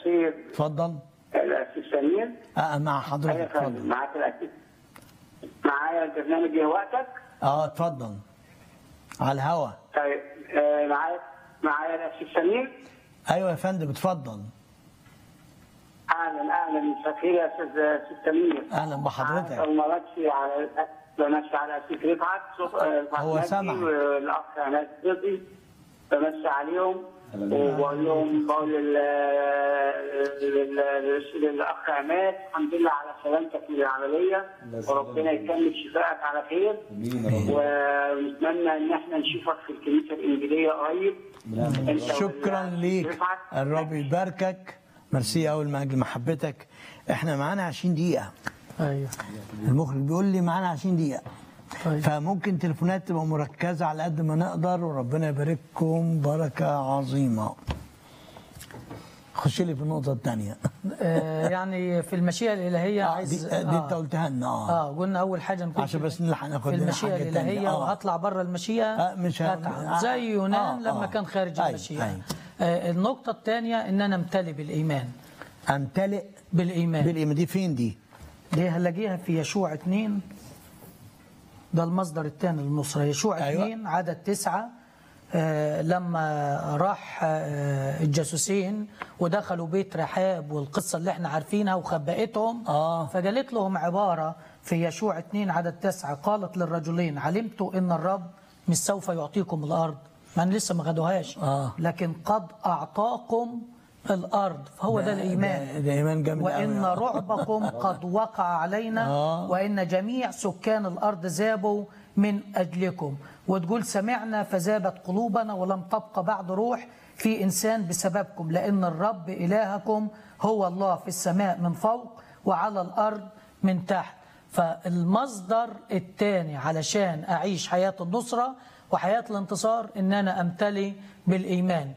الخير اتفضل الاسيس سمير آه مع ايوه حضرتك يا فندم اتفضل معاك الاسيس معايا البرنامج إيه وقتك اه اتفضل على الهوا طيب آه، معايا معايا الاسيس سمير ايوه يا فندم اتفضل اهلا اهلا مساء الخير يا استاذ أستاذ سمير اهلا بحضرتك أنا بمشي على بمشي على الاسيس رفعت صوت- آه، رفعت هو مجدي سمع. والاخ عماد صدقي بمشي عليهم وبقول لهم بقول لل- لل- لل- للاخ عماد الحمد لله على سلامتك من العمليه وربنا يكمل شفائك على خير ونتمنى ان احنا نشوفك في الكنيسه الانجيليه قريب أنت شكرا وال- ليك رفعت. الرب يباركك ميرسي قوي لاجل محبتك احنا معانا 20 دقيقه ايوه المخرج بيقول لي معانا 20 دقيقه طيب. فممكن تليفونات تبقى مركزه على قد ما نقدر وربنا يبارككم بركه عظيمه خش لي في النقطه الثانيه آه يعني في المشيئه الالهيه آه عايز دي, دي انت قلتها لنا اه اه قلنا اول حاجه نكون عشان بس نلحق ناخد في لنا المشيئه حاجة تانية. الالهيه آه. وهطلع بره المشيئه آه، مش ه- هتعب آه، زي يونان آه، لما آه. كان خارج أيوة، المشيئه أيوة. آه النقطه الثانيه ان انا امتلي بالايمان امتلئ بالايمان بالايمان دي فين دي؟ دي هنلاقيها في يشوع 2 ده المصدر الثاني للنصرة يشوع أيوة. 2 عدد تسعة آه لما راح آه الجاسوسين ودخلوا بيت رحاب والقصة اللي احنا عارفينها وخبأتهم آه. فقالت لهم عبارة في يشوع 2 عدد تسعة قالت للرجلين علمت ان الرب مش سوف يعطيكم الارض ما أنا لسه ما خدوهاش آه. لكن قد اعطاكم الارض فهو ده, الايمان ده, ده ايمان جامد وإن أوي. رعبكم قد وقع علينا آه. وإن جميع سكان الأرض ذابوا من أجلكم وتقول سمعنا فذابت قلوبنا ولم تبقى بعد روح في إنسان بسببكم لأن الرب إلهكم هو الله في السماء من فوق وعلى الأرض من تحت فالمصدر الثاني علشان أعيش حياة النصرة وحياة الانتصار إن أنا أمتلي بالإيمان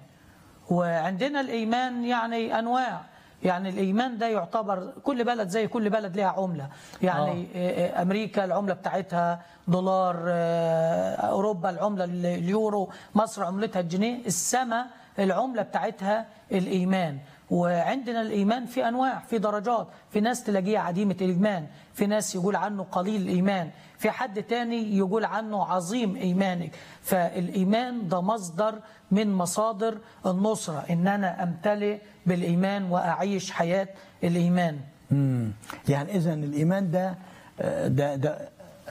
وعندنا الإيمان يعني أنواع يعني الإيمان ده يعتبر كل بلد زي كل بلد لها عملة يعني آه. أمريكا العملة بتاعتها دولار آه، أوروبا العملة اليورو مصر عملتها الجنيه السماء العملة بتاعتها الإيمان وعندنا الإيمان في أنواع في درجات في ناس تلاقيها عديمة الإيمان في ناس يقول عنه قليل الإيمان في حد تاني يقول عنه عظيم إيمانك فالإيمان ده مصدر من مصادر النصرة إن أنا أمتلئ بالإيمان وأعيش حياة الإيمان مم. يعني اذا الايمان ده آه، ده ده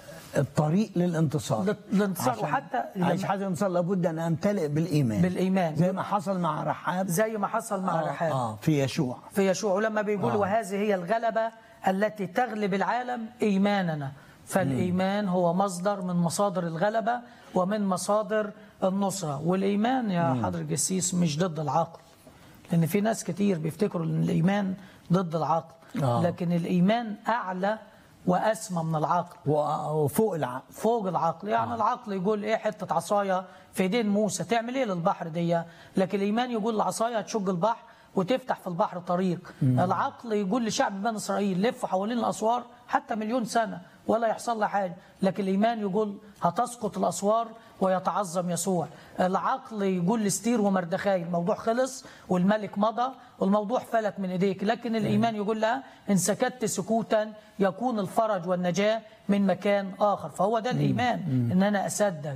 الطريق للانتصار لل- للانتصار عشان وحتى عايش لما- حاجه انتصار لابد ان امتلئ بالايمان بالإيمان. زي ما حصل مع رحاب زي ما حصل مع آه, رحاب اه في يشوع في يشوع ولما بيقول آه. وهذه هي الغلبة التي تغلب العالم إيماننا فالإيمان هو مصدر من مصادر الغلبة ومن مصادر النصرة والإيمان يا حضر الجسيس مش ضد العقل لأن في ناس كتير بيفتكروا أن الإيمان ضد العقل آه. لكن الإيمان أعلى وأسمى من العقل و- وفوق العقل فوق العقل يعني آه. العقل يقول ايه حته عصايه في ايدين موسى تعمل ايه للبحر دي لكن الايمان يقول العصايه هتشق البحر وتفتح في البحر طريق مم. العقل يقول لشعب بني اسرائيل لفوا حوالين الاسوار حتى مليون سنه ولا يحصل لها حاجه لكن الايمان يقول هتسقط الاسوار ويتعظم يسوع العقل يقول لاستير ومردخاي الموضوع خلص والملك مضى والموضوع فلت من ايديك لكن الايمان يقول لها ان سكت سكوتا يكون الفرج والنجاه من مكان اخر فهو ده الايمان ان انا اصدق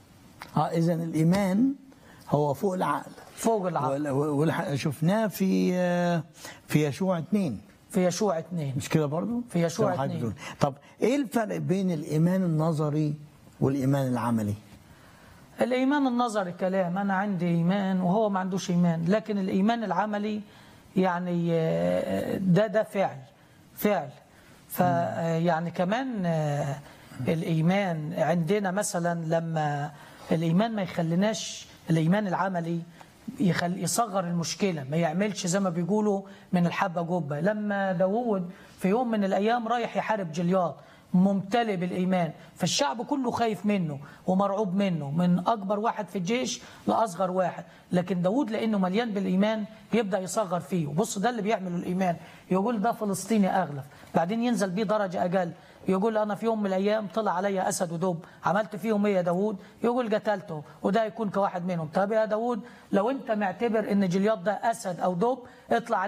اه اذا الايمان هو فوق العقل فوق العقل وال- والح- شفناه في آه، في يشوع اثنين في يشوع اثنين مش كده برضو في يشوع زي ما حضرتك اتنين. بتقول. طب ايه الفرق بين الايمان النظري والايمان العملي الايمان النظري كلام انا عندي ايمان وهو ما عندوش ايمان لكن الايمان العملي يعني آه، ده ده فعل فعل فيعني كمان آه، الايمان عندنا مثلا لما الايمان ما يخليناش الايمان العملي يخل يصغر المشكلة ما يعملش زي ما بيقولوا من الحبة جبة لما داوود في يوم من الأيام رايح يحارب جلياط ممتلئ بالإيمان فالشعب كله خايف منه ومرعوب منه من أكبر واحد في الجيش لأصغر واحد لكن داود لأنه مليان بالإيمان يبدأ يصغر فيه وبص ده اللي بيعمله الإيمان يقول ده فلسطيني أغلب بعدين ينزل بيه درجة أقل يقول أنا في يوم من الأيام طلع عليا أسد ودب عملت فيهم إيه يا داود يقول قتلته وده يكون كواحد منهم طب يا داود لو أنت معتبر إن جلياط ده أسد أو دب اطلع